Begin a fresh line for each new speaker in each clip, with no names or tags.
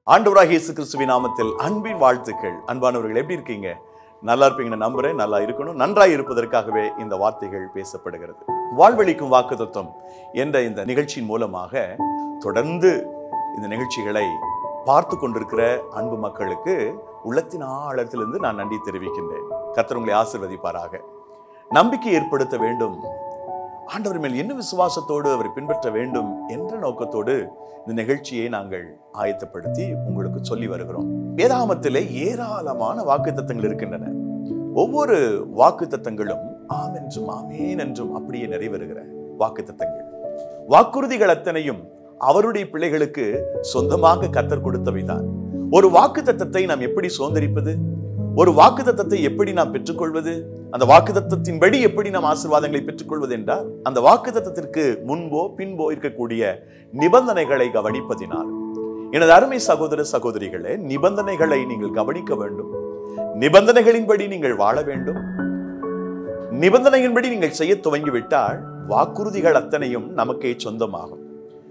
ஆண்டவராக இயேசு கிறிஸ்துவின் நாமத்தில் அன்பின் வாழ்த்துக்கள் அன்பானவர்கள் எப்படி இருக்கீங்க நல்லா இருப்பீங்கன்னு நம்புறேன் நல்லா இருக்கணும் நன்றாய் இருப்பதற்காகவே இந்த வார்த்தைகள் பேசப்படுகிறது வாழ்வழிக்கும் வாக்குத்தத்தம் என்ற இந்த நிகழ்ச்சியின் மூலமாக தொடர்ந்து இந்த நிகழ்ச்சிகளை பார்த்து கொண்டிருக்கிற அன்பு மக்களுக்கு உள்ளத்தின் ஆழத்திலிருந்து நான் நன்றி தெரிவிக்கின்றேன் கர்த்தர் உங்களை ஆசிர்வதிப்பாராக நம்பிக்கை ஏற்படுத்த வேண்டும் ஆண்டவர் மேல் என்ன விசுவாசத்தோடு அவரை பின்பற்ற வேண்டும் என்ற நோக்கத்தோடு இந்த நிகழ்ச்சியை நாங்கள் ஆயத்தப்படுத்தி உங்களுக்கு சொல்லி வருகிறோம் வேதாமத்திலே ஏராளமான வாக்குத்தத்தங்கள் இருக்கின்றன ஒவ்வொரு வாக்குத்தத்தங்களும் ஆம் என்றும் ஆமேன் என்றும் அப்படியே நிறைவேறுகிற வாக்குத்தத்தங்கள் வாக்குறுதிகள் அத்தனையும் அவருடைய பிள்ளைகளுக்கு சொந்தமாக கத்தர் கொடுத்தவைதான் ஒரு வாக்குத்தத்தத்தை நாம் எப்படி சுதந்திரிப்பது ஒரு வாக்குத்தத்தத்தை எப்படி நாம் பெற்றுக்கொள்வது அந்த வாக்குத்தத்தின்படி எப்படி நாம் ஆசீர்வாதங்களை பெற்றுக்கொள்வது என்றால் அந்த வாக்குத்தத்திற்கு முன்போ பின்போ இருக்கக்கூடிய நிபந்தனைகளை கவனிப்பதினால் எனது அருமை சகோதர சகோதரிகளே நிபந்தனைகளை நீங்கள் கவனிக்க வேண்டும் நிபந்தனைகளின்படி நீங்கள் வாழ வேண்டும் நிபந்தனையின்படி நீங்கள் செய்ய துவங்கிவிட்டால் வாக்குறுதிகள் அத்தனையும் நமக்கே சொந்தமாகும்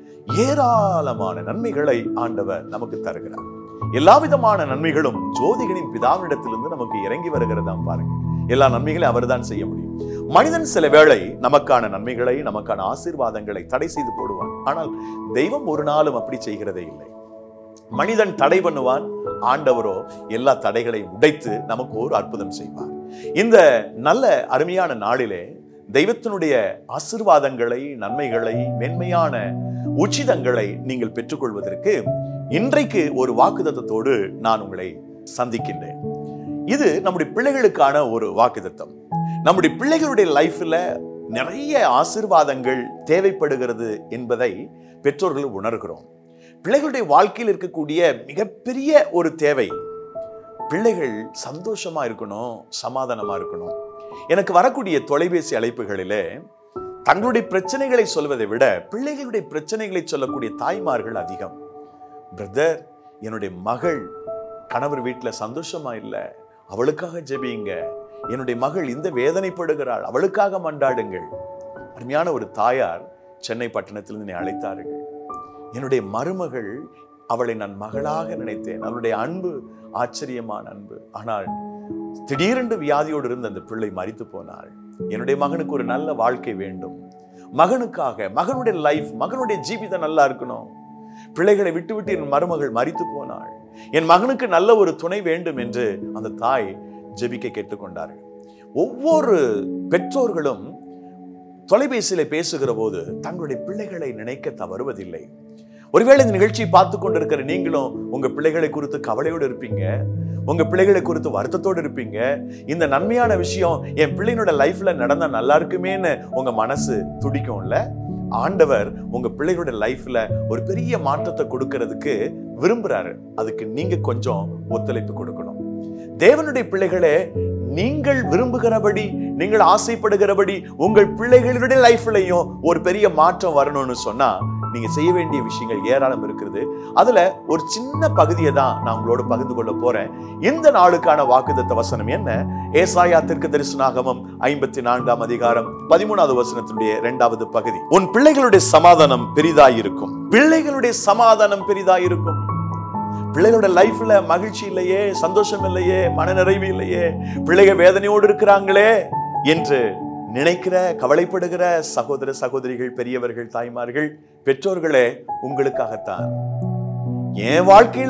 ஏராளமான நன்மைகளை ஆண்டவர் நமக்கு தருகிறார் எல்லா விதமான நன்மைகளும் ஜோதிகளின் பிதாவினிடத்திலிருந்து நமக்கு இறங்கி வருகிறதாம் பாருங்க எல்லா நன்மைகளையும் அவர்தான் செய்ய முடியும் மனிதன் சில வேளை நமக்கான நன்மைகளை நமக்கான ஆசீர்வாதங்களை தடை செய்து போடுவான் ஆனால் தெய்வம் ஒரு நாளும் அப்படி செய்கிறதே இல்லை மனிதன் தடை பண்ணுவான் ஆண்டவரோ எல்லா தடைகளையும் உடைத்து நமக்கு ஒரு அற்புதம் செய்வார் இந்த நல்ல அருமையான நாளிலே தெய்வத்தினுடைய ஆசிர்வாதங்களை நன்மைகளை மென்மையான உச்சிதங்களை நீங்கள் பெற்றுக்கொள்வதற்கு இன்றைக்கு ஒரு வாக்குத்தத்தோடு நான் உங்களை சந்திக்கின்றேன் இது நம்முடைய பிள்ளைகளுக்கான ஒரு வாக்குத்தத்தம் நம்முடைய பிள்ளைகளுடைய லைஃப்ல நிறைய ஆசிர்வாதங்கள் தேவைப்படுகிறது என்பதை பெற்றோர்கள் உணர்கிறோம் பிள்ளைகளுடைய வாழ்க்கையில் இருக்கக்கூடிய மிகப்பெரிய ஒரு தேவை பிள்ளைகள் சந்தோஷமா இருக்கணும் சமாதானமா இருக்கணும் எனக்கு வரக்கூடிய தொலைபேசி அழைப்புகளிலே தங்களுடைய பிரச்சனைகளை சொல்வதை விட பிள்ளைகளுடைய பிரச்சனைகளை சொல்லக்கூடிய தாய்மார்கள் அதிகம் பிரதர் என்னுடைய மகள் கணவர் வீட்டில் சந்தோஷமா இல்லை அவளுக்காக ஜெபியுங்க என்னுடைய மகள் இந்த வேதனைப்படுகிறாள் அவளுக்காக மண்டாடுங்கள் அருமையான ஒரு தாயார் சென்னை பட்டணத்திலிருந்து என்னை அழைத்தார்கள் என்னுடைய மருமகள் அவளை நான் மகளாக நினைத்தேன் அவளுடைய அன்பு ஆச்சரியமான அன்பு ஆனால் திடீரென்று வியாதியோடு இருந்த அந்த பிள்ளை மறித்து போனாள் என்னுடைய மகனுக்கு ஒரு நல்ல வாழ்க்கை வேண்டும் மகனுக்காக மகனுடைய லைஃப் மகனுடைய ஜீவிதம் நல்லா இருக்கணும் பிள்ளைகளை விட்டுவிட்டு என் மருமகள் மறித்து போனாள் என் மகனுக்கு நல்ல ஒரு துணை வேண்டும் என்று அந்த தாய் ஜெபிக்க கேட்டுக்கொண்டார்கள் ஒவ்வொரு பெற்றோர்களும் தொலைபேசியில பேசுகிற போது தங்களுடைய பிள்ளைகளை நினைக்க தவறுவதில்லை ஒருவேளை இந்த நிகழ்ச்சியை பார்த்து கொண்டிருக்கிற நீங்களும் உங்க பிள்ளைகளை குறித்து கவலையோடு இருப்பீங்க உங்க பிள்ளைகளை குறித்து வருத்தத்தோடு இருப்பீங்க இந்த நன்மையான விஷயம் என் பிள்ளைனோட லைஃப்ல நடந்தா நல்லா இருக்குமேன்னு உங்க மனசு துடிக்கும்ல ஆண்டவர் உங்க பிள்ளைகளோட லைஃப்ல ஒரு பெரிய மாற்றத்தை கொடுக்கறதுக்கு விரும்புறாரு அதுக்கு நீங்க கொஞ்சம் ஒத்துழைப்பு கொடுக்கணும் தேவனுடைய பிள்ளைகளே நீங்கள் விரும்புகிறபடி நீங்கள் ஆசைப்படுகிறபடி உங்கள் பிள்ளைகளுடைய லைஃப்லயும் ஒரு பெரிய மாற்றம் வரணும்னு சொன்னா நீங்க செய்ய வேண்டிய விஷயங்கள் ஏராளம் இருக்கிறது அதுல ஒரு சின்ன பகுதியை தான் நான் உங்களோட பகிர்ந்து கொள்ள போறேன் இந்த நாளுக்கான வாக்குதத்த வசனம் என்ன ஏசாயா தெற்கு தரிசனாகமம் ஐம்பத்தி நான்காம் அதிகாரம் பதிமூணாவது வசனத்தினுடைய இரண்டாவது பகுதி உன் பிள்ளைகளுடைய சமாதானம் பெரிதாயிருக்கும் பிள்ளைகளுடைய சமாதானம் பெரிதாயிருக்கும் பிள்ளைகளோட லைஃப்ல மகிழ்ச்சி இல்லையே சந்தோஷம் இல்லையே மனநிறைவு இல்லையே பிள்ளைக வேதனையோடு இருக்கிறாங்களே என்று நினைக்கிற கவலைப்படுகிற சகோதர சகோதரிகள் பெரியவர்கள் தாய்மார்கள் பெற்றோர்களே உங்களுக்காகத்தான் என் வாழ்க்கையில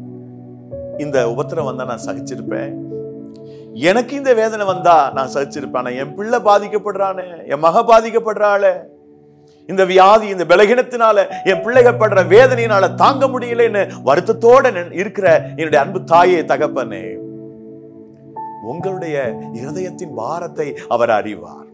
இந்த உபத்திரம் வந்தா நான் சகிச்சிருப்பேன் எனக்கு இந்த வேதனை வந்தா நான் சகிச்சிருப்பேன் ஆனா என் பிள்ளை பாதிக்கப்படுறானே என் மக பாதிக்கப்படுறாளே இந்த வியாதி இந்த பலகீனத்தினால என் பிள்ளைகள் படுற வேதனையினால தாங்க முடியலன்னு வருத்தத்தோட நின்- இருக்கிற என்னுடைய அன்பு தாயே தகப்பனே உங்களுடைய இருதயத்தின் பாரத்தை அவர் அறிவார்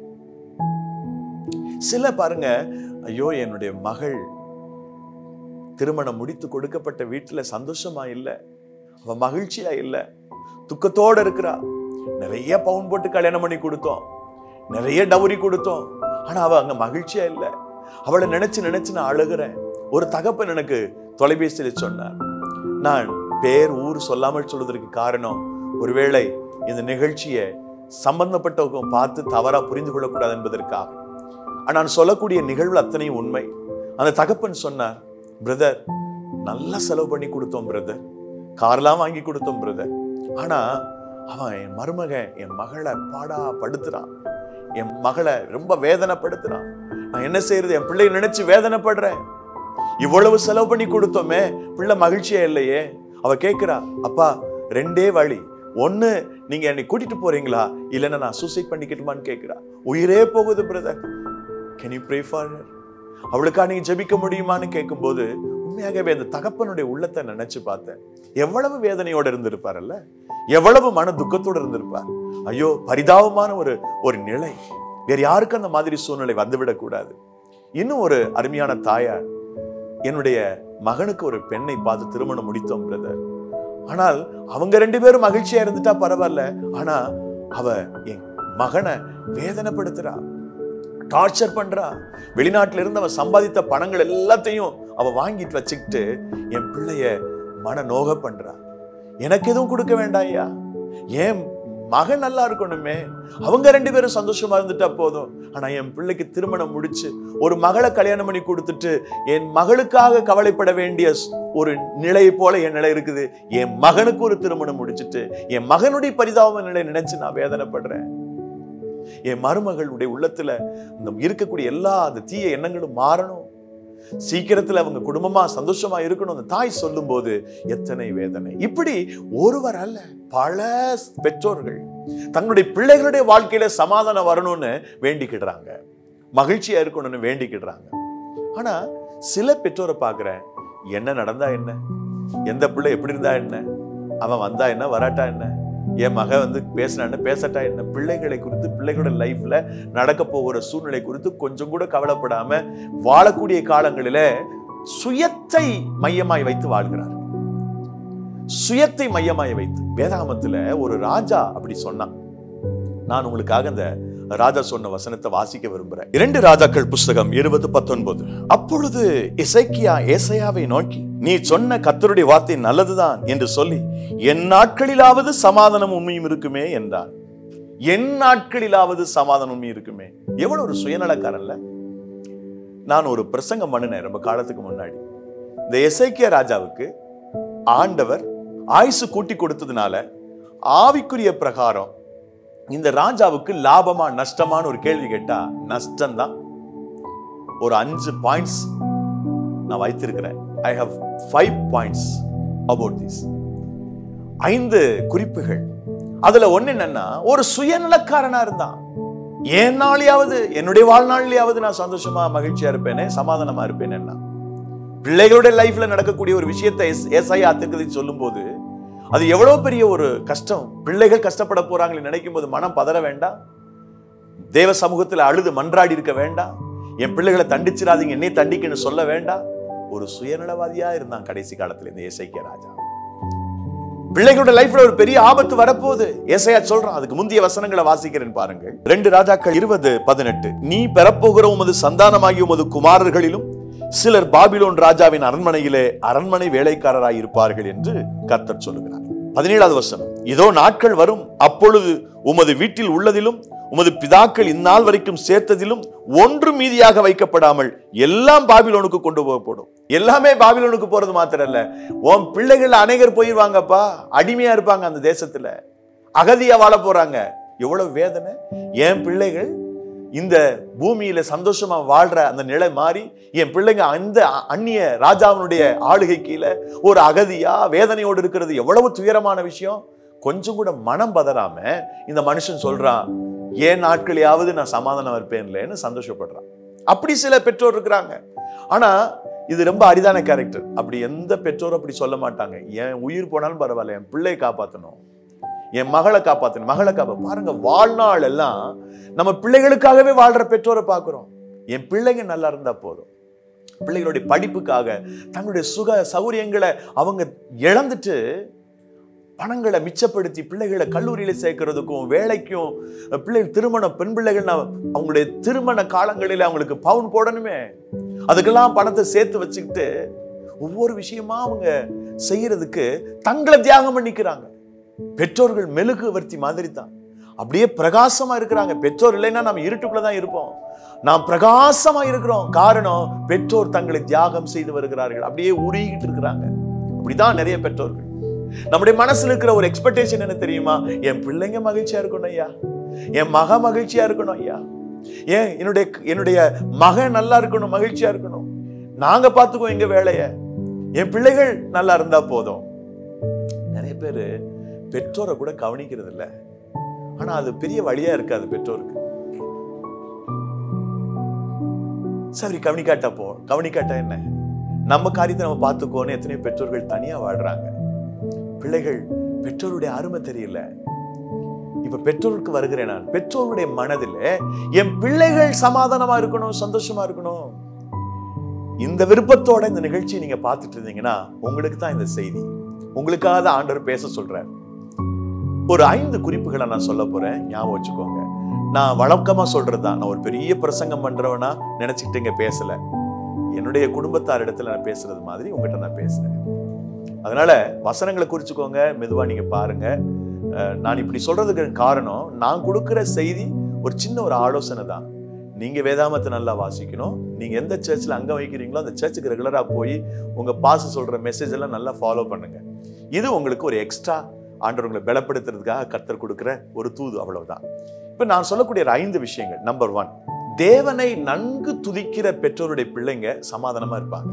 சில பாருங்க ஐயோ என்னுடைய மகள் திருமணம் முடித்து கொடுக்கப்பட்ட வீட்டுல சந்தோஷமா இல்ல அவ மகிழ்ச்சியா இல்ல துக்கத்தோட இருக்கிறா நிறைய பவுன் போட்டு கல்யாணம் பண்ணி கொடுத்தோம் நிறைய டவுரி கொடுத்தோம் ஆனா அவ அங்க மகிழ்ச்சியா இல்ல அவளை நினைச்சு நினைச்சு நான் அழுகிறேன் ஒரு தகப்பன் எனக்கு தொலைபேசியில சொன்னார் நான் பேர் ஊர் சொல்லாமல் சொல்வதற்கு காரணம் ஒருவேளை இந்த நிகழ்ச்சியை சம்பந்தப்பட்டவங்க பார்த்து தவறா புரிந்து கொள்ளக்கூடாது என்பதற்காக ஆனா நான் சொல்லக்கூடிய நிகழ்வு அத்தனையும் உண்மை அந்த தகப்பன் சொன்னார் பிரதர் நல்லா செலவு பண்ணி கொடுத்தோம் பிரதர் கார்லாம் வாங்கி கொடுத்தோம் பிரதர் ஆனா அவன் என் மருமகன் என் மகளை பாடா படுத்துறான் என் மகளை ரொம்ப வேதனைப்படுத்துறான் நான் என்ன செய்யறது என் பிள்ளையை நினைச்சு வேதனைப்படுறேன் இவ்வளவு செலவு பண்ணி கொடுத்தோமே பிள்ளை மகிழ்ச்சியா இல்லையே அவ கேக்குறா அப்பா ரெண்டே வழி ஒண்ணு நீங்க என்னை கூட்டிட்டு போறீங்களா இல்லைன்னா நான் சூசைட் பண்ணிக்கட்டுமான்னு கேக்குறா உயிரே போகுது brother can you pray for அவளுக்கா நீங்க ஜெபிக்க முடியுமான்னு கேட்கும்போது உண்மையாகவே அந்த தகப்பனுடைய உள்ளத்தை நினைச்சு பார்த்தேன் எவ்வளவு வேதனையோட இருந்திருப்பார்ல எவ்வளவு மன துக்கத்தோட இருந்திருப்பார் ஐயோ பரிதாபமான ஒரு ஒரு நிலை வேற யாருக்கும் அந்த மாதிரி சூழ்நிலை வந்துவிடக் கூடாது இன்னும் ஒரு அருமையான தாயார் என்னுடைய மகனுக்கு ஒரு பெண்ணை பார்த்து திருமணம் முடித்தோம் பிரதர் ஆனால் அவங்க ரெண்டு பேரும் மகிழ்ச்சியா இருந்துட்டா பரவாயில்ல ஆனா அவ என் மகனை வேதனைப்படுத்துறா டார்ச்சர் பண்றா வெளிநாட்டுல இருந்து அவ சம்பாதித்த பணங்கள் எல்லாத்தையும் அவ வாங்கிட்டு வச்சுக்கிட்டு என் பிள்ளைய மன நோக பண்றா எனக்கு எதுவும் கொடுக்க வேண்டாம் ஐயா ஏன் மகன் நல்லா இருக்கணுமே அவங்க ரெண்டு பேரும் சந்தோஷமா இருந்துட்டா போதும் ஆனா என் பிள்ளைக்கு திருமணம் முடிச்சு ஒரு மகளை கல்யாணம் பண்ணி கொடுத்துட்டு என் மகளுக்காக கவலைப்பட வேண்டிய ஸ்- ஒரு நிலை போல என் நிலை இருக்குது என் மகனுக்கு ஒரு திருமணம் முடிச்சிட்டு என் மகனுடைய பரிதாப நிலை நினைச்சு நான் வேதனைப்படுறேன் என் மருமகளுடைய உள்ளத்துல இந்த இருக்கக்கூடிய எல்லா அந்த தீய எண்ணங்களும் மாறணும் சீக்கிரத்துல அவங்க குடும்பமா சந்தோஷமா இருக்கணும் அந்த தாய் சொல்லும்போது எத்தனை வேதனை இப்படி ஒருவர் அல்ல பல பெற்றோர்கள் தங்களுடைய பிள்ளைகளுடைய வாழ்க்கையில சமாதானம் வரணும்னு வேண்டிக்கிடுறாங்க மகிழ்ச்சியா இருக்கணும்னு வேண்டிக்கிடுறாங்க ஆனா சில பெற்றோரை பார்க்கிறேன் என்ன நடந்தா என்ன எந்த பிள்ளை எப்படி இருந்தா என்ன அவன் வந்தா என்ன வராட்டா என்ன என் மக வந்து பேசினா என்ன பேசட்டா என்ன பிள்ளைகளை குறித்து பிள்ளைகளோட லைஃப்ல நடக்க போகிற சூழ்நிலை குறித்து கொஞ்சம் கூட கவலைப்படாம வாழக்கூடிய காலங்களில சுயத்தை மையமாய் வைத்து வாழ்கிறார் சுயத்தை மையமாய் வைத்து வேதாகமத்துல ஒரு ராஜா அப்படி சொன்னான் நான் உங்களுக்காக அந்த ராஜா சொன்ன வசனத்தை வாசிக்க விரும்புறேன் இரண்டு ராஜாக்கள் புஸ்தகம் இருபது பத்தொன்பது அப்பொழுது இசைக்கியா ஏசையாவை நோக்கி நீ சொன்ன கத்தருடைய வார்த்தை நல்லதுதான் என்று சொல்லி என் நாட்களிலாவது சமாதானம் உண்மையும் இருக்குமே என்றான் என் நாட்களிலாவது சமாதானம் உண்மை இருக்குமே எவ்வளவு ஒரு சுயநலக்காரன்ல நான் ஒரு பிரசங்கம் பண்ணினேன் ரொம்ப காலத்துக்கு முன்னாடி இந்த எசைக்கியா ராஜாவுக்கு ஆண்டவர் ஆயுசு கூட்டி கொடுத்ததுனால ஆவிக்குரிய பிரகாரம் இந்த ராஜாவுக்கு லாபமா நஷ்டமான ஒரு கேள்வி கேட்டா நஷ்டம்தான் ஒரு அஞ்சு பாயிண்ட்ஸ் நான் வைத்திருக்கிறேன் I have five points about this ஐந்து குறிப்புகள் அதுல ஒண்ணு என்னன்னா ஒரு சுயநலக்காரனா இருந்தான் என் நாளையாவது என்னுடைய வாழ்நாள்லயாவது நான் சந்தோஷமா மகிழ்ச்சியா இருப்பேனே சமாதானமா இருப்பேனேன்னா பிள்ளைகளுடைய லைஃப்ல நடக்கக்கூடிய ஒரு விஷயத்தை ஏசாயா ஆத்துக்கதை சொல்லும்போது அது எவ்வளவு பெரிய ஒரு கஷ்டம் பிள்ளைகள் கஷ்டப்பட போறாங்களே நினைக்கும் போது மனம் பதற வேண்டாம் தேவ சமூகத்துல அழுது மன்றாடி இருக்க வேண்டாம் என் பிள்ளைகளை தண்டிச்சிடாதீங்க என்னை தண்டிக்கன்னு சொல்ல வேண்டாம் ஒரு சுயநலவாதியா இருந்தான் கடைசி காலத்துல இந்த இசைக்கிய ராஜா பிள்ளைகளோட லைஃப்ல ஒரு பெரிய ஆபத்து வரப்போகுது ஏசையா சொல்றான் அதுக்கு முந்தைய வசனங்களை வாசிக்கிறேன் பாருங்கள் ரெண்டு ராஜாக்கள் இருபது பதினெட்டு நீ பெறப்போகிற உமது சந்தானமாகிய உமது குமாரர்களிலும் சிலர் பாபிலோன் ராஜாவின் அரண்மனையிலே அரண்மனை வேலைக்காரராய் இருப்பார்கள் என்று கர்த்தர் சொல்லுகிறார் பதினேழாவது வசனம் இதோ நாட்கள் வரும் அப்பொழுது உமது வீட்டில் உள்ளதிலும் உமது பிதாக்கள் இந்நாள் வரைக்கும் சேர்த்ததிலும் ஒன்று மீதியாக வைக்கப்படாமல் எல்லாம் பாபிலோனுக்கு கொண்டு போகப்படும் எல்லாமே பாபிலோனுக்கு போறது மாத்திரம் இல்ல உன் பிள்ளைகள் அநேகர் போயிருவாங்கப்பா அடிமையா இருப்பாங்க அந்த தேசத்துல அகதியா வாழ போறாங்க எவ்வளவு வேதனை என் பிள்ளைகள் இந்த பூமியில சந்தோஷமா வாழ்ற அந்த நிலை மாறி என் பிள்ளைங்க அந்த அந்நிய ராஜாவினுடைய ஆளுகை கீழே ஒரு அகதியா வேதனையோடு இருக்கிறது எவ்வளவு துயரமான விஷயம் கொஞ்சம் கூட மனம் பதறாம இந்த மனுஷன் சொல்றான் ஏன் நாட்களையாவது நான் சமாதானம் இருப்பேன்லன்னு சந்தோஷப்படுறான் அப்படி சில பெற்றோர் இருக்கிறாங்க ஆனா இது ரொம்ப அரிதான கேரக்டர் அப்படி எந்த பெற்றோரும் அப்படி சொல்ல மாட்டாங்க என் உயிர் போனாலும் பரவாயில்ல என் பிள்ளையை காப்பாத்தணும் என் மகளை காப்பாத்தணும் மகளை காப்பா பாருங்க வாழ்நாள் எல்லாம் நம்ம பிள்ளைகளுக்காகவே வாழ்ற பெற்றோரை பார்க்கிறோம் என் பிள்ளைங்க நல்லா இருந்தா போதும் பிள்ளைகளுடைய படிப்புக்காக தங்களுடைய சுக சௌரியங்களை அவங்க இழந்துட்டு பணங்களை மிச்சப்படுத்தி பிள்ளைகளை கல்லூரியில சேர்க்கறதுக்கும் வேலைக்கும் பிள்ளைகள் திருமணம் பெண் பிள்ளைகள் அவங்களுடைய திருமண காலங்களில் அவங்களுக்கு பவுன் போடணுமே அதுக்கெல்லாம் பணத்தை சேர்த்து வச்சுக்கிட்டு ஒவ்வொரு விஷயமா அவங்க செய்யறதுக்கு தங்களை தியாகம் பண்ணிக்கிறாங்க பெற்றோர்கள் மெழுகு வர்த்தி மாதிரி தான் அப்படியே பிரகாசமா இருக்கிறாங்க பெற்றோர் இல்லைன்னா நம்ம இருட்டுக்குள்ள தான் இருப்போம் நாம் பிரகாசமா இருக்கிறோம் காரணம் பெற்றோர் தங்களை தியாகம் செய்து வருகிறார்கள் அப்படியே உருகிட்டு இருக்கிறாங்க அப்படிதான் நிறைய பெற்றோர்கள் நம்முடைய மனசுல இருக்கிற ஒரு எக்ஸ்பெக்டேஷன் என்ன தெரியுமா என் பிள்ளைங்க மகிழ்ச்சியா இருக்கணும் ஐயா என் மக மகிழ்ச்சியா இருக்கணும் ஐயா ஏன் என்னுடைய என்னுடைய மகன் நல்லா இருக்கணும் மகிழ்ச்சியா இருக்கணும் நாங்க பார்த்துக்குவோம் எங்க வேலைய என் பிள்ளைகள் நல்லா இருந்தா போதும் நிறைய பேர் பெற்றோரை கூட கவனிக்கிறது இல்ல ஆனா அது பெரிய வழியா இருக்காது பெற்றோருக்கு சரி கவனிக்காட்டா போ கவனிக்காட்டா என்ன நம்ம காரியத்தை நம்ம பார்த்துக்கோன்னு எத்தனையோ பெற்றோர்கள் தனியா வாழ்றாங்க பிள்ளைகள் பெற்றோருடைய அருமை தெரியல இப்ப பெற்றோருக்கு வருகிறேன் நான் பெற்றோருடைய மனதில் என் பிள்ளைகள் சமாதானமா இருக்கணும் சந்தோஷமா இருக்கணும் இந்த விருப்பத்தோட இந்த நிகழ்ச்சியை நீங்க பார்த்துட்டு இருந்தீங்கன்னா உங்களுக்கு தான் இந்த செய்தி உங்களுக்காக தான் ஆண்டவர் பேச சொல்றார் ஒரு ஐந்து குறிப்புகளை நான் சொல்ல போறேன் ஞாபகம் வச்சுக்கோங்க நான் வழக்கமா சொல்றதுதான் நான் ஒரு பெரிய பிரசங்கம் பண்றவனா நினைச்சுக்கிட்டு இங்க பேசல என்னுடைய குடும்பத்தார் இடத்துல நான் பேசுறது மாதிரி உங்ககிட்ட நான் பேசுறேன் அதனால வசனங்களை குறிச்சுக்கோங்க மெதுவா நீங்க பாருங்க அஹ், நான் இப்படி சொல்றதுக்கு காரணம் நான் கொடுக்கிற செய்தி ஒரு சின்ன ஒரு ஆலோசனை தான் நீங்க வேதாமத்தை நல்லா வாசிக்கணும் நீங்க எந்த சர்ச்சில் அங்க வைக்கிறீங்களோ அந்த சர்ச்சுக்கு ரெகுலரா போய் உங்க பாச சொல்ற மெசேஜ் எல்லாம் நல்லா ஃபாலோ பண்ணுங்க இது உங்களுக்கு ஒரு எக்ஸ்ட்ரா ஆண்டவர் உங்களை பலப்படுத்துறதுக்காக கத்தர் கொடுக்கிற ஒரு தூது அவ்வளவுதான் இப்ப நான் சொல்லக்கூடிய ஒரு ஐந்து விஷயங்கள் நம்பர் ஒன் தேவனை நன்கு துதிக்கிற பெற்றோருடைய பிள்ளைங்க சமாதானமா இருப்பாங்க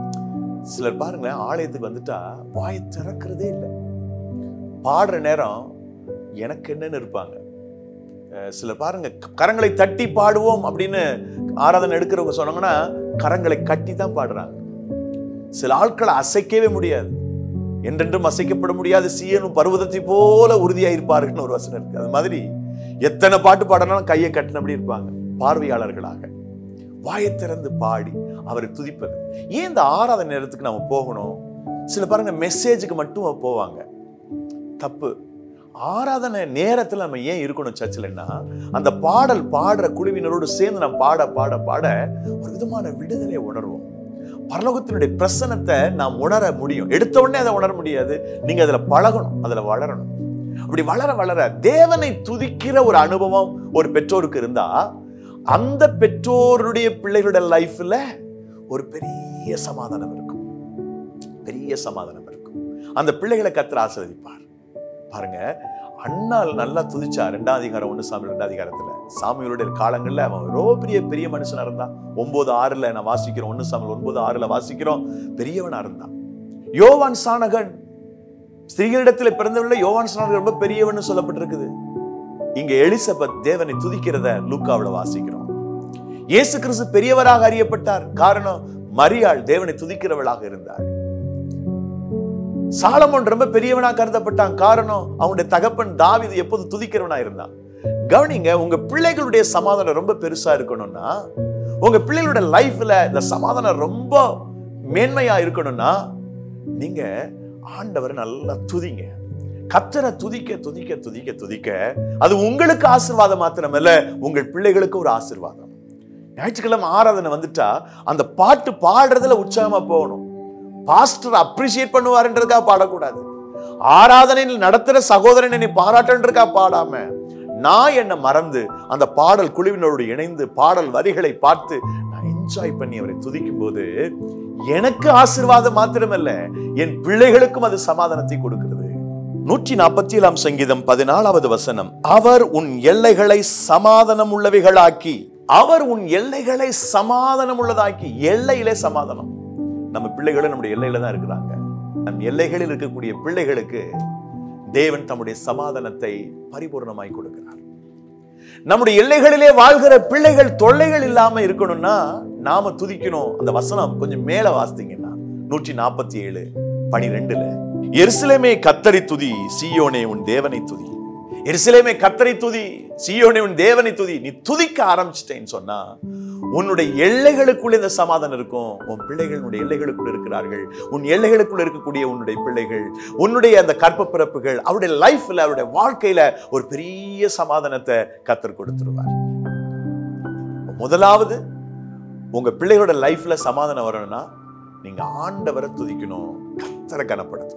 சிலர் பாருங்களேன் ஆலயத்துக்கு வந்துட்டா வாயை திறக்கிறதே இல்லை பாடுற நேரம் எனக்கு என்னன்னு இருப்பாங்க அஹ் சிலர் பாருங்க க- கரங்களை தட்டி பாடுவோம் அப்படின்னு ஆராதனை எடுக்கிறவங்க சொன்னாங்கன்னா கரங்களை கட்டி தான் பாடுறாங்க சில ஆட்களை அசைக்கவே முடியாது என்றென்றும் அசைக்கப்பட முடியாது சீயனும் பர்வதத்தை போல உறுதியா இருப்பார்கள்னு ஒரு வசனம் இருக்கு அது மாதிரி எத்தனை பாட்டு பாடினாலும் கையை கட்டினபடி இருப்பாங்க பார்வையாளர்களாக வாயை திறந்து பாடி அவரை துதிப்பது ஏன் இந்த ஆராதனை நேரத்துக்கு நம்ம போகணும் சில பாருங்க மெசேஜுக்கு மட்டும் போவாங்க தப்பு ஆராதனை நேரத்துல நம்ம ஏன் இருக்கணும் சர்ச்சில்னா அந்த பாடல் பாடுற குழுவினரோடு சேர்ந்து நம்ம பாட பாட பாட ஒரு விதமான விடுதலை உணர்வோம் பரலோகத்தினுடைய பிரசனத்தை நாம் உணர முடியும் எடுத்த உடனே அதை உணர முடியாது நீங்க அதுல பழகணும் அதுல வளரணும் அப்படி வளர வளர தேவனை துதிக்கிற ஒரு அனுபவம் ஒரு பெற்றோருக்கு இருந்தா அந்த பெற்றோருடைய பிள்ளைகளுடைய லைஃப்ல ஒரு பெரிய சமாதானம் இருக்கும் பெரிய சமாதானம் இருக்கும் அந்த பிள்ளைகளை கத்திர ஆசிர்வதிப்பார் பாருங்க அண்ணால் நல்லா துதிச்சா ரெண்டாம் அதிகாரம் ஒண்ணு சாமி ரெண்டாம் அதிகாரத்துல சாமிகளுடைய காலங்கள்ல அவன் ரொம்ப பெரிய பெரிய மனுஷனா இருந்தான் ஒன்பது ஆறுல நான் வாசிக்கிறோம் ஒண்ணு சாமி ஒன்பது ஆறுல வாசிக்கிறோம் பெரியவனா இருந்தான் யோவான் சானகன் ஸ்திரீகளிடத்தில் பிறந்தவள்ள யோவான் சானகன் ரொம்ப பெரியவன்னு சொல்லப்பட்டிருக்குது இங்க எலிசபெத் தேவனை துதிக்கிறத லூக்காவுல வாசிக்கிறோம் இயேசு கிறிஸ்து பெரியவராக அறியப்பட்டார் காரணம் மரியாள் தேவனை துதிக்கிறவளாக இருந்தாள் சாலமோன் ரொம்ப பெரியவனா கருதப்பட்டான் காரணம் அவனுடைய தகப்பன் தாவீது எப்போது துதிக்கிறவனா இருந்தான் கவனிங்க உங்க பிள்ளைகளுடைய சமாதானம் ரொம்ப பெருசா இருக்கணும்னா உங்க பிள்ளைகளோட லைஃப்ல இந்த சமாதானம் ரொம்ப மேன்மையா இருக்கணும்னா நீங்க ஆண்டவரை நல்லா துதிங்க கத்தரை துதிக்க துதிக்க துதிக்க துதிக்க அது உங்களுக்கு ஆசீர்வாதம் மாத்திரமல்ல உங்கள் பிள்ளைகளுக்கு ஒரு ஆசீர்வாதம் ஞாயிற்றுக்கிழமை ஆராதனை வந்துட்டா அந்த பாட்டு பாடுறதுல உற்சாகமா போகணும் பாஸ்டர் அப்ரிசியேட் பண்ணுவாருன்றதுக்காக பாடக்கூடாது ஆராதனையில் நடத்துற சகோதரன் என்னை பாராட்டுன்றதுக்காக பாடாம நான் என்னை மறந்து அந்த பாடல் குழுவினரோடு இணைந்து பாடல் வரிகளை பார்த்து நான் என்ஜாய் பண்ணி அவரை துதிக்கும் போது எனக்கு ஆசீர்வாதம் மாத்திரமல்ல என் பிள்ளைகளுக்கும் அது சமாதானத்தை கொடுக்கிறது நூற்றி நாற்பத்தி ஏழாம் சங்கீதம் பதினாலாவது வசனம் அவர் உன் எல்லைகளை சமாதானம் உள்ளவைகளாக்கி அவர் உன் எல்லைகளை சமாதானம் உள்ளதாக்கி எல்லையிலே சமாதானம் நம்ம பிள்ளைகளும் நம்முடைய எல்லையில தான் இருக்கிறாங்க நம் எல்லைகளில் இருக்கக்கூடிய பிள்ளைகளுக்கு தேவன் தம்முடைய சமாதானத்தை பரிபூர்ணமாய் கொடுக்கிறார் நம்முடைய எல்லைகளிலே வாழ்கிற பிள்ளைகள் தொல்லைகள் இல்லாம இருக்கணும்னா நாம துதிக்கணும் அந்த வசனம் கொஞ்சம் மேல வாசித்தீங்கன்னா நூற்றி நாற்பத்தி ஏழு பனிரெண்டுல எருசலேமே கத்தரி துதி சீயோனே உன் தேவனை துதி எருசலேமே கத்தரி துதி சீயோனே உன் தேவனை துதி நீ துதிக்க ஆரம்பிச்சிட்டேன்னு சொன்னா உன்னுடைய எல்லைகளுக்குள்ள இந்த சமாதானம் இருக்கும் உன் பிள்ளைகள் உன்னுடைய எல்லைகளுக்குள்ள இருக்கிறார்கள் உன் எல்லைகளுக்குள்ள இருக்கக்கூடிய உன்னுடைய பிள்ளைகள் உன்னுடைய அந்த கற்ப பிறப்புகள் அவருடைய லைஃப்ல அவருடைய வாழ்க்கையில ஒரு பெரிய சமாதானத்தை கத்தர் கொடுத்துருவார் முதலாவது உங்க பிள்ளைகளோட லைஃப்ல சமாதானம் வரணும்னா நீங்க ஆண்டவரை துதிக்கணும் கத்தரை கனப்படுத்தணும்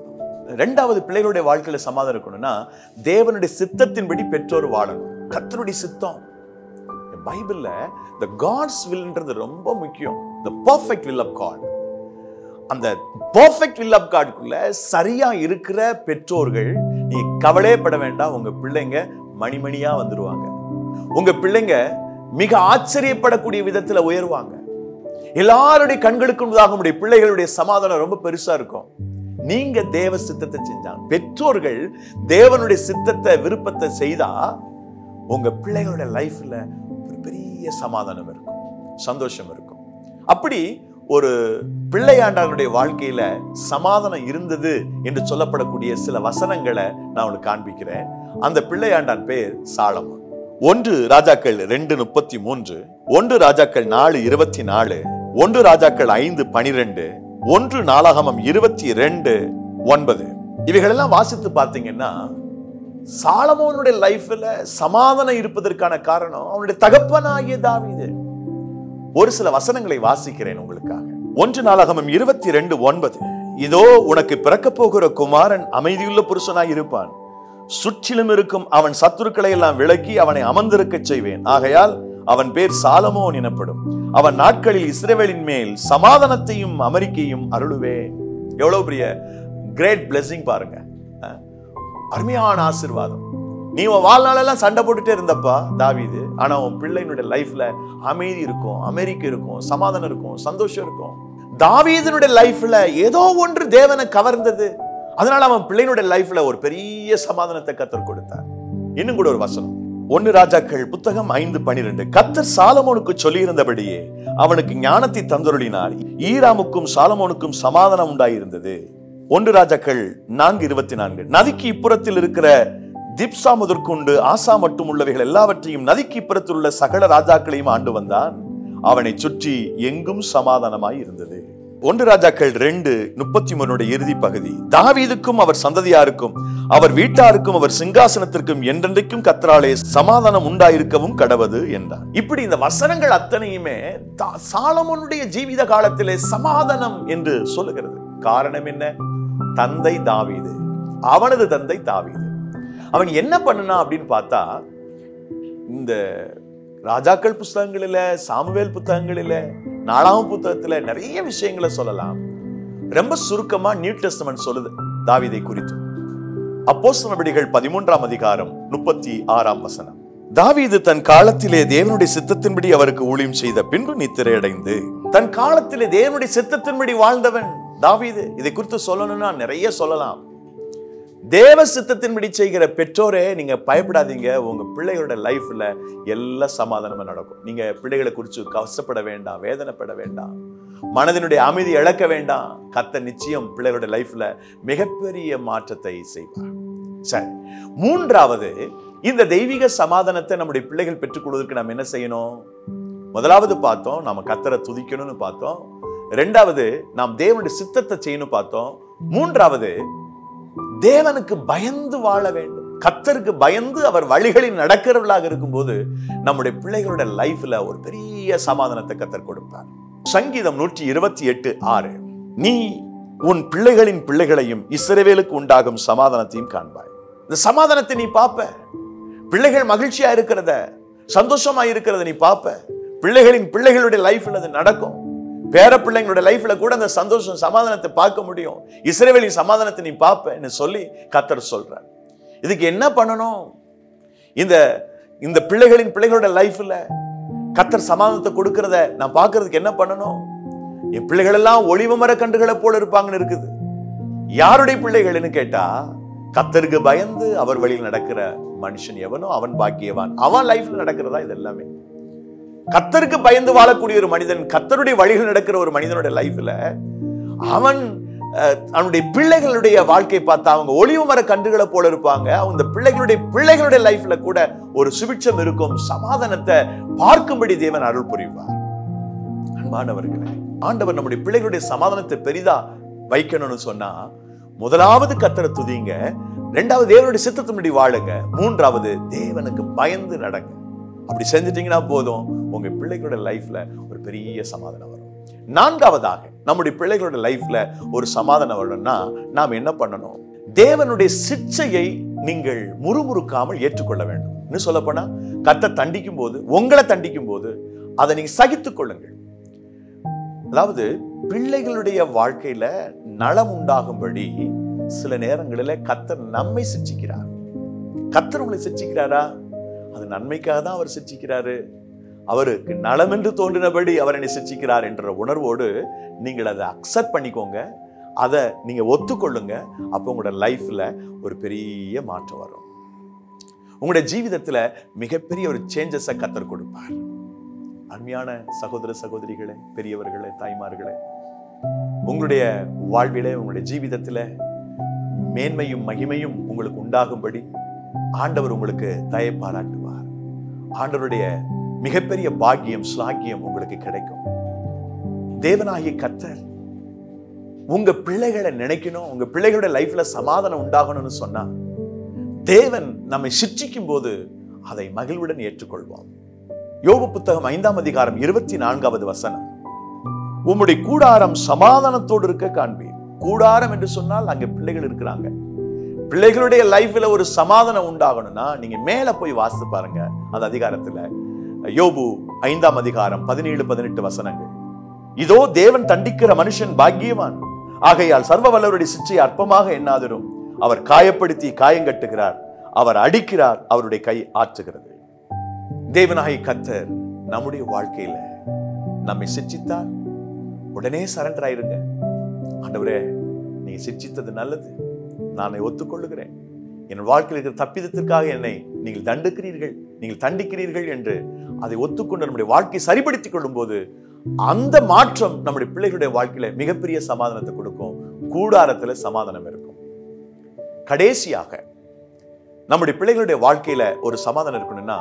ரெண்டாவது பிள்ளைகளுடைய வாழ்க்கையில சமாதானம் இருக்கணும்னா தேவனுடைய சித்தத்தின்படி பெற்றோர் வாழணும் கர்த்தருடைய சித்தம் பைபிள்ல the காட்ஸ் வில்ன்றது ரொம்ப முக்கியம் the perfect will of God அந்த பர்ஃபெக்ட் will of காட்குள்ள சரியா இருக்கிற பெற்றோர்கள் நீ கவலைப்பட வேண்டாம் உங்க பிள்ளைங்க மணிமணியா வந்துருவாங்க உங்க பிள்ளைங்க மிக ஆச்சரியப்படக்கூடிய விதத்துல உயர்வாங்க எல்லாருடைய கண்களுக்கு முன்னதாக உங்களுடைய பிள்ளைகளுடைய சமாதானம் ரொம்ப பெருசா இருக்கும் நீங்க தேவ சித்தத்தை செஞ்சாங்க பெற்றோர்கள் தேவனுடைய சித்தத்தை விருப்பத்தை செய்தா உங்க பிள்ளைகளோட லைஃப்ல ஒரு பெரிய சமாதானம் இருக்கும் சந்தோஷம் இருக்கும் அப்படி ஒரு பிள்ளையாண்டாருடைய வாழ்க்கையில சமாதானம் இருந்தது என்று சொல்லப்படக்கூடிய சில வசனங்களை நான் உங்களுக்கு காண்பிக்கிறேன் அந்த பிள்ளையாண்டான் பேர் சாலமோன் ஒன்று ராஜாக்கள் ரெண்டு முப்பத்தி மூன்று ஒன்று ராஜாக்கள் நாலு இருபத்தி நாலு ஒன்று ராஜாக்கள் ஐந்து பனிரெண்டு ஒன்று நாளாகமம் இருபத்தி ரெண்டு ஒன்பது இவைகளெல்லாம் வாசித்து பார்த்தீங்கன்னா சாலமோனுடைய லைஃப்ல சமாதானம் இருப்பதற்கான காரணம் அவனுடைய தகப்பனாகிய தாவீது ஒரு சில வசனங்களை வாசிக்கிறேன் உங்களுக்காக ஒன்று நாளாகமம் இருபத்தி ரெண்டு ஒன்பது இதோ உனக்கு பிறக்கப் போகிற குமாரன் அமைதியுள்ள புருஷனாய் இருப்பான் சுற்றிலும் இருக்கும் அவன் சத்துருக்களை எல்லாம் விலக்கி அவனை அமர்ந்திருக்கச் செய்வேன் ஆகையால் அவன் பேர் சாலமோன் எனப்படும் அவன் நாட்களில் இஸ்ரவேலின் மேல் சமாதானத்தையும் அமெரிக்கையும் அருளுவேன் எவ்வளவு பெரிய கிரேட் பிளெஸிங் பாருங்க அஹ், அருமையான ஆசீர்வாதம் நீ உன் வாழ்நாளெல்லாம் சண்டை போட்டுட்டே இருந்தப்பா தாவீது ஆனா உன் பிள்ளையினுடைய லைஃப்ல அமைதி இருக்கும் அமெரிக்க இருக்கும் சமாதானம் இருக்கும் சந்தோஷம் இருக்கும் தாவீதனுடைய லைஃப்ல ஏதோ ஒன்று தேவனை கவர்ந்தது அதனால அவன் பிள்ளையினுடைய லைஃப்ல ஒரு பெரிய சமாதானத்தை கத்தர் கொடுத்தார் இன்னும் கூட ஒரு வசனம் ஒன்னு ராஜாக்கள் புத்தகம் ஐந்து பனிரெண்டு கத்தர் சாலமோனுக்கு சொல்லியிருந்தபடியே அவனுக்கு ஞானத்தை தந்தருளினார் ஈராமுக்கும் சாலமோனுக்கும் சமாதானம் உண்டாயிருந்தது ஒன்று ராஜாக்கள் நான்கு இருபத்தி நான்கு நதிக்கு இப்புறத்தில் இருக்கிற திப்சா முதற்கொண்டு ஆசா மட்டும் உள்ளவைகள் எல்லாவற்றையும் நதிக்கு இப்புறத்தில் உள்ள சகல ராஜாக்களையும் ஆண்டு வந்தான் அவனை சுற்றி எங்கும் சமாதானமாய் இருந்தது ஒன்று ராஜாக்கள் ரெண்டு முப்பத்தி மூணுடைய இறுதி பகுதி தாவீதுக்கும் அவர் சந்ததியாருக்கும் அவர் வீட்டாருக்கும் அவர் சிங்காசனத்திற்கும் என்றென்றைக்கும் கத்தராலே சமாதானம் உண்டாயிருக்கவும் கடவது என்றார் இப்படி இந்த வசனங்கள் அத்தனையுமே தா- சாலமோனுடைய ஜீவித காலத்திலே சமாதானம் என்று சொல்லுகிறது காரணம் என்ன தந்தை தாவீது அவனது தந்தை தாவீது அவன் என்ன பண்ணுனா அப்படின்னு பார்த்தா இந்த ராஜாக்கள் புஸ்தகங்களில சாமுவேல் புத்தகங்களில நாலாம் புத்தகத்துல நிறைய விஷயங்களை சொல்லலாம் ரொம்ப சுருக்கமா நியூ டெஸ்டமென்ட் சொல்லுது தாவீதை குறித்து அப்போஸ்தலர் நடவடிக்கைகள் பதிமூன்றாம் அதிகாரம் முப்பத்தி ஆறாம் வசனம் தாவீது தன் காலத்திலே தேவனுடைய சித்தத்தின்படி அவருக்கு ஊழியம் செய்த பின்பு நித்திரையடைந்து தன் காலத்திலே தேவனுடைய சித்தத்தின்படி வாழ்ந்தவன் தாவீது இதை குறித்து சொல்லணும்னா நிறைய சொல்லலாம் தேவ சித்தத்தின்படி செய்கிற பெற்றோரே நீங்க பயப்படாதீங்க உங்க பிள்ளைகளோட லைஃப்ல எல்லா சமாதானமும் நடக்கும் நீங்க பிள்ளைகளை குறித்து கஷ்டப்பட வேண்டாம் வேதனைப்பட வேண்டாம் மனதினுடைய அமைதி இழக்க வேண்டாம் கத்த நிச்சயம் பிள்ளைகளோட லைஃப்ல மிகப்பெரிய மாற்றத்தை செய்வார் சரி மூன்றாவது இந்த தெய்வீக சமாதானத்தை நம்முடைய பிள்ளைகள் பெற்றுக்கொள்வதற்கு நாம் என்ன செய்யணும் முதலாவது பார்த்தோம் நாம கத்தரை துதிக்கணும்னு பார்த்தோம் ரெண்டாவது நாம் தேவனுடைய சித்தத்தை செய்யணும் பார்த்தோம் மூன்றாவது தேவனுக்கு பயந்து வாழ வேண்டும் கத்தருக்கு பயந்து அவர் வழிகளில் நடக்கிறவர்களாக இருக்கும்போது நம்முடைய பிள்ளைகளோட லைஃப்ல ஒரு பெரிய சமாதானத்தை கத்தர் கொடுப்பார் சங்கீதம் நூற்றி இருபத்தி எட்டு ஆறு நீ உன் பிள்ளைகளின் பிள்ளைகளையும் இஸ்ரவேலுக்கு உண்டாகும் சமாதானத்தையும் காண்பாய் இந்த சமாதானத்தை நீ பார்ப்ப பிள்ளைகள் மகிழ்ச்சியா இருக்கிறத சந்தோஷமா இருக்கிறத நீ பார்ப்ப பிள்ளைகளின் பிள்ளைகளுடைய லைஃப்ல அது நடக்கும் பேர பிள்ளைங்களோட லைஃப்ல கூட அந்த சந்தோஷம் சமாதானத்தை பார்க்க முடியும் இஸ்ரேவேலின் சமாதானத்தை நீ பார்ப்பேன்னு சொல்லி கத்தர் சொல்றார் இதுக்கு என்ன பண்ணணும் இந்த இந்த பிள்ளைகளின் பிள்ளைகளோட லைஃப்ல கத்தர் சமாதானத்தை கொடுக்கறத நான் பார்க்கிறதுக்கு என்ன பண்ணணும் என் பிள்ளைகள் எல்லாம் ஒளிவு மர கன்றுகளை போல இருப்பாங்கன்னு இருக்குது யாருடைய பிள்ளைகள்னு கேட்டா கத்தருக்கு பயந்து அவர் வழியில் நடக்கிற மனுஷன் எவனோ அவன் பாக்கியவான் அவன் லைஃப்ல நடக்கிறதா இது எல்லாமே கத்தருக்கு பயந்து வாழக்கூடிய ஒரு மனிதன் கத்தருடைய வழிகள் நடக்கிற ஒரு மனிதனுடைய லைஃப்ல அவன் அஹ், அவனுடைய பிள்ளைகளுடைய வாழ்க்கை பார்த்தா அவங்க ஒளிவு மர கன்றுகளை போல இருப்பாங்க அந்த பிள்ளைகளுடைய பிள்ளைகளுடைய லைஃப்ல கூட ஒரு சுபிட்சம் இருக்கும் சமாதானத்தை பார்க்கும்படி தேவன் அருள் புரிவார் அன்பானவர்களே ஆண்டவர் நம்முடைய பிள்ளைகளுடைய சமாதானத்தை பெரிதா வைக்கணும்னு சொன்னா முதலாவது கத்தரை துதிங்க ரெண்டாவது தேவனுடைய சித்தத்தின்படி வாழுங்க மூன்றாவது தேவனுக்கு பயந்து நடங்க அப்படி செஞ்சிட்டீங்கன்னா போதும் உங்க பிள்ளைகளோட லைஃப்ல ஒரு பெரிய சமாதானம் வரும் நான்காவதாக நம்முடைய பிள்ளைகளோட லைஃப்ல ஒரு சமாதானம் வரணும்னா நாம் என்ன பண்ணணும் தேவனுடைய சிக்ஷையை நீங்கள் முறுமுறுக்காமல் ஏற்றுக்கொள்ள வேண்டும் இன்னும் சொல்ல போனா கத்தை தண்டிக்கும் போது உங்களை தண்டிக்கும் போது அதை நீங்க சகித்துக் கொள்ளுங்கள் அதாவது பிள்ளைகளுடைய வாழ்க்கையில நலம் உண்டாகும்படி சில நேரங்களில கத்தர் நம்மை சிச்சிக்கிறார் கத்தர் உங்களை சிச்சிக்கிறாரா அது நன்மைக்காக தான் அவர் சிச்சிக்கிறாரு அவருக்கு நலம் என்று தோன்றினபடி அவர் என்னை சிச்சிக்கிறார் என்ற உணர்வோடு நீங்கள் அதை அக்செப்ட் பண்ணிக்கோங்க அதை நீங்க ஒத்துக்கொள்ளுங்க அப்போ உங்களோட லைஃப்ல ஒரு பெரிய மாற்றம் வரும் உங்களுடைய ஜீவிதத்துல மிகப்பெரிய ஒரு சேஞ்சஸை கத்தர் கொடுப்பார் அருமையான சகோதர சகோதரிகளே பெரியவர்களே தாய்மார்களே உங்களுடைய வாழ்விலே உங்களுடைய ஜீவிதத்துல மேன்மையும் மகிமையும் உங்களுக்கு உண்டாகும்படி ஆண்டவர் உங்களுக்கு தயை பாராட்டுவார் ஆண்டவருடைய மிகப்பெரிய பாக்கியம் ஸ்லாக்கியம் உங்களுக்கு கிடைக்கும் தேவனாகிய கத்தர் உங்க பிள்ளைகளை நினைக்கணும் உங்க பிள்ளைகளோட லைஃப்ல சமாதானம் உண்டாகணும்னு சொன்னா தேவன் நம்மை சிற்றிக்கும் போது அதை மகிழ்வுடன் ஏற்றுக்கொள்வோம் யோபு புத்தகம் ஐந்தாம் அதிகாரம் இருபத்தி நான்காவது வசனம் உம்முடைய கூடாரம் சமாதானத்தோடு இருக்க காண்பீர் கூடாரம் என்று சொன்னால் அங்க பிள்ளைகள் இருக்கிறாங்க பிள்ளைகளுடைய லைஃப்ல ஒரு சமாதானம் உண்டாகணும்னா நீங்க மேல போய் வாசித்து பாருங்க அந்த அதிகாரத்துல யோபு ஐந்தாம் அதிகாரம் பதினேழு பதினெட்டு வசனங்கள் இதோ தேவன் தண்டிக்கிற மனுஷன் பாக்கியவான் ஆகையால் சர்வ வல்லவருடைய சிச்சை அற்பமாக எண்ணாதிரும் அவர் காயப்படுத்தி காயங்கட்டுகிறார் அவர் அடிக்கிறார் அவருடைய கை ஆற்றுகிறது தேவனாகி கத்தர் நம்முடைய வாழ்க்கையில நம்மை சிச்சித்தால் உடனே சரண்டர் ஆயிருங்க ஆண்டவரே நீ சிச்சித்தது நல்லது நான் ஒத்துக்கொள்ளுகிறேன் என் வாழ்க்கையில் இருக்கிற தப்பிதத்திற்காக என்னை நீங்கள் தண்டுக்கிறீர்கள் நீங்கள் தண்டிக்கிறீர்கள் என்று அதை ஒத்துக்கொண்டு நம்முடைய வாழ்க்கையை சரிப்படுத்திக் கொள்ளும் போது அந்த மாற்றம் நம்முடைய பிள்ளைகளுடைய வாழ்க்கையில மிகப்பெரிய சமாதானத்தை கொடுக்கும் கூடாரத்துல சமாதானம் இருக்கும் கடைசியாக நம்முடைய பிள்ளைகளுடைய வாழ்க்கையில ஒரு சமாதானம் இருக்கணும்னா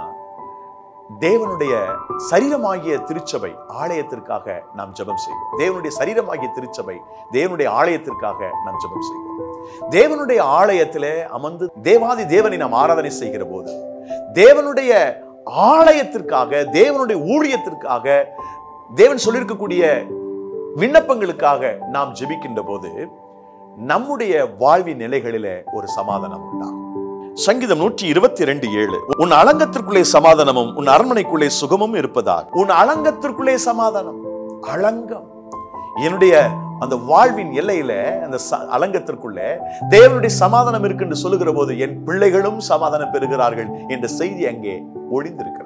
தேவனுடைய சரீரமாகிய திருச்சபை ஆலயத்திற்காக நாம் ஜெபம் செய்வோம் தேவனுடைய சரீரமாகிய திருச்சபை தேவனுடைய ஆலயத்திற்காக நாம் ஜெபம் செய்வோம் தேவனுடைய ஆலயத்திலே அமர்ந்து தேவாதி தேவனை நாம் ஆராதனை செய்கிற போது தேவனுடைய ஆலயத்திற்காக தேவனுடைய ஊழியத்திற்காக தேவன் சொல்லியிருக்கக்கூடிய விண்ணப்பங்களுக்காக நாம் ஜெபிக்கின்ற போது நம்முடைய வாழ்வின் நிலைகளிலே ஒரு சமாதானம் உண்டாகும் சங்கீதம் நூற்றி இருபத்தி ரெண்டு ஏழு உன் அலங்கத்திற்குள்ளே சமாதானமும் உன் அரண்மனைக்குள்ளே சுகமும் இருப்பதால் உன் அலங்கத்திற்குள்ளே சமாதானம் அலங்கம் என்னுடைய அந்த வாழ்வின் எல்லையில அந்த ச- அலங்கத்திற்குள்ளே தேவனுடைய சமாதானம் இருக்கு என்று சொல்லுகிற போது என் பிள்ளைகளும் சமாதானம் பெறுகிறார்கள் என்ற செய்தி அங்கே ஒளிந்திருக்கிறது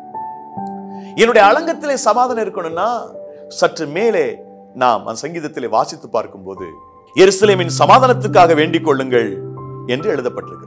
என்னுடைய அலங்கத்திலே சமாதானம் இருக்கணும்னா சற்று மேலே நாம் அந்த சங்கீதத்திலே வாசித்து பார்க்கும்போது எருசலேமின் சமாதானத்துக்காக வேண்டிக் கொள்ளுங்கள் என்று எழுதப்பட்டிருக்கிறது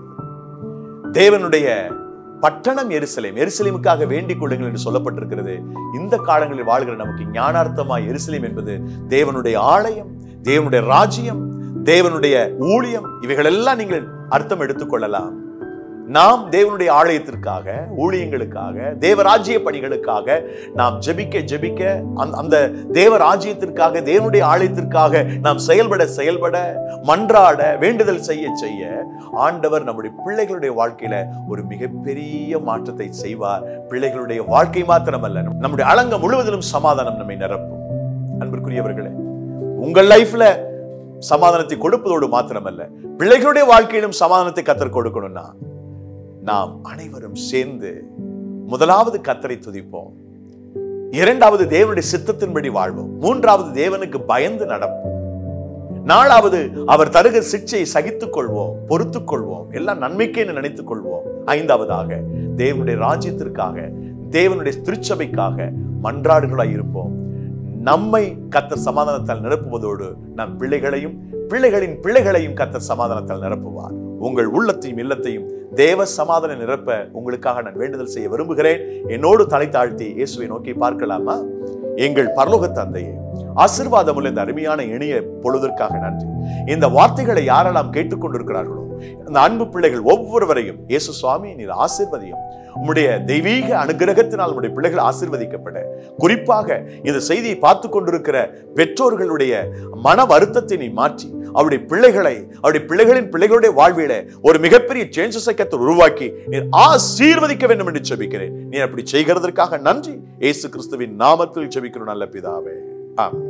தேவனுடைய பட்டணம் எருசலேம் எருசலேமுக்காக வேண்டிக் கொள்ளுங்கள் என்று சொல்லப்பட்டிருக்கிறது இந்த காலங்களில் வாழ்கிற நமக்கு ஞானார்த்தமாய் எருசலேம் என்பது தேவனுடைய ஆலயம் தேவனுடைய ராஜ்யம் தேவனுடைய ஊழியம் இவைகளெல்லாம் நீங்கள் அர்த்தம் எடுத்துக்கொள்ளலாம் நாம் தேவனுடைய ஆலயத்திற்காக ஊழியங்களுக்காக தேவராஜ்ய பணிகளுக்காக நாம் ஜெபிக்க ஜெபிக்க அந்த- அந்த தேவராஜ்யத்திற்காக தேவனுடைய ஆலயத்திற்காக நாம் செயல்பட செயல்பட மன்றாட வேண்டுதல் செய்ய செய்ய ஆண்டவர் நம்முடைய பிள்ளைகளுடைய வாழ்க்கையில ஒரு மிகப்பெரிய மாற்றத்தை செய்வார் பிள்ளைகளுடைய வாழ்க்கை மாத்திரமல்ல நம்முடைய அலங்கம் முழுவதிலும் சமாதானம் நம்மை நிரப்பும் அன்பிற்குரியவர்களே உங்கள் லைஃப்ல சமாதானத்தை கொடுப்பதோடு மாத்திரமல்ல பிள்ளைகளுடைய வாழ்க்கையிலும் சமாதானத்தை கத்தர் கொடுக்கணும்னா நாம் அனைவரும் சேர்ந்து முதலாவது கத்தரை துதிப்போம் இரண்டாவது தேவனுடைய சித்தத்தின்படி வாழ்வோம் மூன்றாவது தேவனுக்கு பயந்து நடப்போம் நாலாவது அவர் தருகிற சிக்ஷையை சகித்துக் கொள்வோம் பொறுத்துக் கொள்வோம் எல்லாம் நன்மைக்கேன்னு நினைத்துக் கொள்வோம் ஐந்தாவதாக தேவனுடைய ராஜ்யத்திற்காக தேவனுடைய திருச்சபைக்காக மன்றாடுகளாய் இருப்போம் நம்மை கத்தர் சமாதானத்தால் நிரப்புவதோடு நம் பிள்ளைகளையும் பிள்ளைகளின் பிள்ளைகளையும் கத்தர் சமாதானத்தால் நிரப்புவார் உங்கள் உள்ளத்தையும் இல்லத்தையும் தேவ சமாதானம் நிரப்ப உங்களுக்காக நான் வேண்டுதல் செய்ய விரும்புகிறேன் என்னோடு தலை தாழ்த்தி இயேசுவை நோக்கி பார்க்கலாமா எங்கள் பரலோக தந்தையே ஆசிர்வாதமுள்ள இந்த அருமையான இனிய பொழுதற்காக நன்றி இந்த வார்த்தைகளை யாரெல்லாம் கேட்டுக்கொண்டிருக்கிறார்களோ இந்த அன்பு பிள்ளைகள் ஒவ்வொருவரையும் இயேசு சுவாமி நீர் ஆசிர்வதியும் உம்முடைய தெய்வீக அனுகிரகத்தினால் உம்முடைய பிள்ளைகள் ஆசிர்வதிக்கப்பட குறிப்பாக இந்த செய்தியை பார்த்து கொண்டிருக்கிற பெற்றோர்களுடைய மன வருத்தத்தை நீ மாற்றி அவருடைய பிள்ளைகளை அவருடைய பிள்ளைகளின் பிள்ளைகளுடைய வாழ்வில ஒரு மிகப்பெரிய சேஞ்சஸை கத்தர் உருவாக்கி நீர் ஆசீர்வதிக்க வேண்டும் என்று ஜெபிக்கிறேன் நீ அப்படி செய்கிறதற்காக நன்றி இயேசு கிறிஸ்துவின் நாமத்தில் ஜெபிக்கிறோம் நல்ல பிதாவே ஆமென்